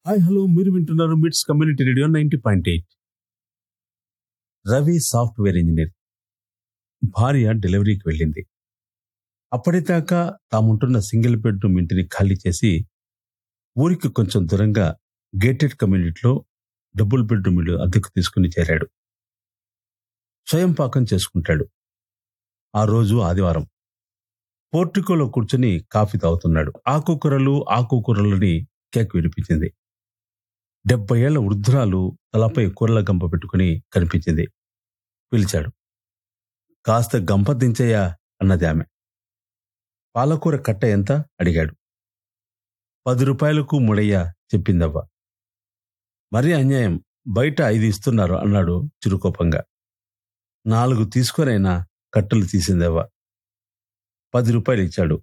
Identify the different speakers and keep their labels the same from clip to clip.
Speaker 1: hi hello మీరు వింటున్నారు MITS community radio ninety point eight Ravi software engineer భార్య డెలివరీకి వెళ్ళింది అప్పటిదాకా తాముంటున్న సింగిల్ బెడ్రూమ్ ఇంటిని ఖాళీ చేసి ఊరికి కొంచెం దూరంగా గేటెడ్ కమ్యూనిటీలో డబుల్ బెడ్రూమ్ ఇల్లు అద్దెకు తీసుకుని చేరాడు స్వయం పాకం చేసుకుంటాడు ఆ రోజు ఆదివారం పోర్టికోలో కూర్చుని కాఫీ తాగుతున్నాడు ఆకుకూరలు ఆకుకూరలని కేక్ వినిపించింది డెబ్బై ఏళ్ల వృద్ధురాలు తలపై కూరల గంప పెట్టుకుని కనిపించింది పిలిచాడు కాస్త గంప దించయ్యా అన్నది ఆమె పాలకూర కట్ట ఎంత అడిగాడు పది రూపాయలకు ముడయ్యా చెప్పిందవ్వ మరీ అన్యాయం బయట ఐదు ఇస్తున్నారు అన్నాడు చురుకోపంగా నాలుగు తీసుకొనైనా కట్టలు తీసిందవ్వ పది రూపాయలు ఇచ్చాడు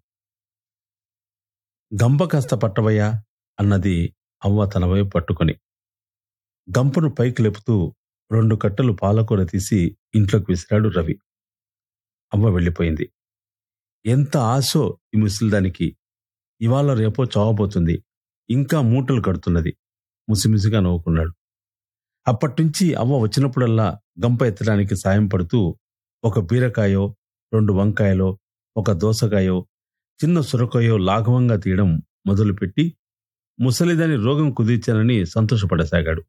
Speaker 1: గంప కాస్త పట్టవయ్యా అన్నది అవ్వ తన వైపు పట్టుకొని గంపను పైకి లేపుతూ రెండు కట్టలు పాలకూర తీసి ఇంట్లోకి విసిరాడు రవి అవ్వ వెళ్ళిపోయింది ఎంత ఆశో ఈ ముసలిదానికి ఇవాళ రేపో చావబోతుంది ఇంకా మూటలు కడుతున్నది ముసిముసిగా నవ్వుకున్నాడు అప్పటినుంచి అవ్వ వచ్చినప్పుడల్లా గంప ఎత్తడానికి సాయం పడుతూ ఒక బీరకాయో రెండు వంకాయలో ఒక దోసకాయో చిన్న సొరకాయో లాఘవంగా తీయడం మొదలుపెట్టి ముసలిదాని రోగం కుదిర్చానని సంతోషపడసాగాడు